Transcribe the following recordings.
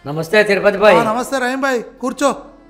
నమస్తే తిరుపతి భాయ్ ఆ, నమస్తే రహీం భాయ్ కూర్చో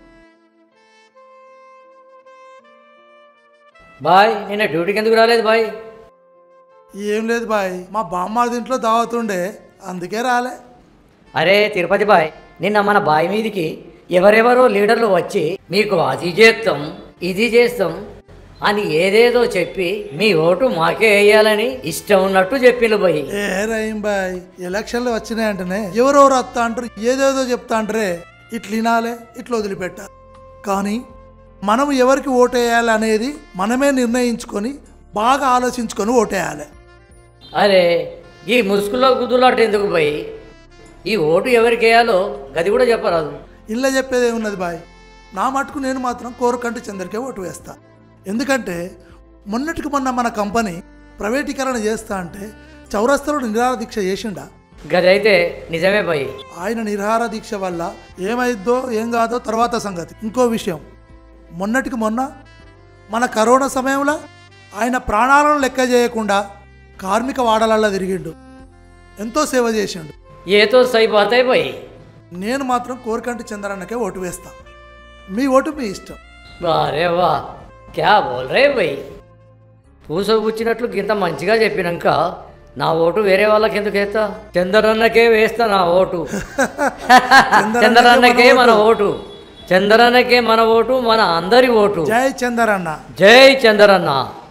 బాయ్ నిన్న డ్యూటీకి ఎందుకు రాలేదు బాయ్ ఏం లేదు బాయ్ మా బామ్మాది ఇంట్లో దావతుండే అందుకే రాలే అరే తిరుపతి బాయ్ నిన్న మన బాయ్ మీదికి ఎవరెవరో లీడర్లు వచ్చి మీకు అది చేస్తాం ఇది చేస్తాం అని ఏదేదో చెప్పి మీ ఓటు మాకే వేయాలని ఇష్టం ఉన్నట్టు చెప్పిండు బాయ్ ఏ రహీం బాయ్ ఎలక్షన్లు వచ్చినాయంటేనే ఎవరెవరు వస్తా అంటారు ఏదేదో చెప్తా అంటారే ఇట్లా వినాలే ఇట్లా వదిలిపెట్టాలి కానీ మనం ఎవరికి ఓటేయాలి అనేది మనమే నిర్ణయించుకొని బాగా ఆలోచించుకొని ఓటేయాలి అరే ఈ ముసుగులో గుద్దులాట ఎందుకు పోయి ఈ ఓటు ఎవరికి వేయాలో గది కూడా చెప్పరాదు ఇళ్ళ చెప్పేది ఏమున్నది బాయ్ నా మటుకు నేను మాత్రం కోరకంటి చంద్రకే ఓటు వేస్తా ఎందుకంటే మొన్నటికి మొన్న మన కంపెనీ ప్రైవేటీకరణ చేస్తా అంటే చౌరస్తలో నిరాహార దీక్ష చేసిండా గది అయితే నిజమే పోయి ఆయన నిరాహార దీక్ష వల్ల ఏమైద్దో ఏం కాదో తర్వాత సంగతి ఇంకో విషయం మొన్నటికి మొన్న మన కరోనా సమయంలో ఆయన ప్రాణాలను లెక్క చేయకుండా కార్మిక వాడలల్లా తిరిగిండు ఎంతో సేవ చేసిండు ఏతో సైపోతాయి పోయి నేను మాత్రం కోరకంటి చంద్రన్నకే ఓటు వేస్తా మీ ఓటు మీ ఇష్టం అరే వా క్యా బోల్ రే భయ్ పూసగుచ్చినట్లు గింత మంచిగా చెప్పినాక నా ఓటు వేరే వాళ్ళకి ఎందుకు వేస్తా చంద్రన్నకే వేస్తా నా ఓటు చంద్రన్నకే మన ఓటు చంద్రన్నకే మన ఓటు మన అందరి ఓటు జై చందరన్న జై చంద్రన్న